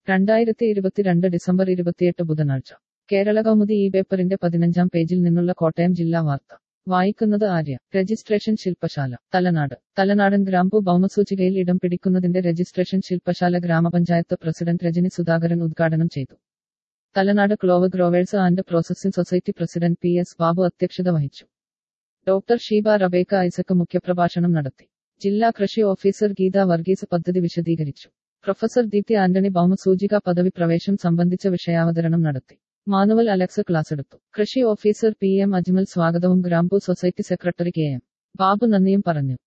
രണ്ടായിരത്തി ഇരുപത്തിരണ്ട് ഡിസംബർ ഇരുപത്തിയെട്ട് ബുധനാഴ്ച കേരള കൗമുദി ഈ പേപ്പറിന്റെ പതിനഞ്ചാം പേജിൽ നിന്നുള്ള കോട്ടയം ജില്ലാ വാർത്ത വായിക്കുന്നത് ആര്യ രജിസ്ട്രേഷൻ ശില്പശാല തലനാട് തലനാടൻ ഗ്രാമ്പു ഭൗമസൂചികയിൽ ഇടം പിടിക്കുന്നതിന്റെ രജിസ്ട്രേഷൻ ശില്പശാല ഗ്രാമപഞ്ചായത്ത് പ്രസിഡന്റ് രജനി സുധാകരൻ ഉദ്ഘാടനം ചെയ്തു Thalanad clove growers and processing society president P S Babu അധ്യക്ഷത വഹിച്ചു ഡോക്ടർ ഷീബ റബേക്ക ഐസക് മുഖ്യപ്രഭാഷണം നടത്തി ജില്ലാ കൃഷി ഓഫീസർ ഗീത വർഗീസ് പദ്ധതി വിശദീകരിച്ചു പ്രൊഫസർ ദീപ്തി ആന്റണി ഭൗമസൂചിക പദവി പ്രവേശം സംബന്ധിച്ച വിഷയാവതരണം നടത്തി മാനുവൽ അലക്സ് ക്ലാസ് എടുത്തു കൃഷി ഓഫീസർ പി എം അജ്മൽ സ്വാഗതവും ഗ്രാമ്പു society secretary K M Babu നന്ദിയും പറഞ്ഞു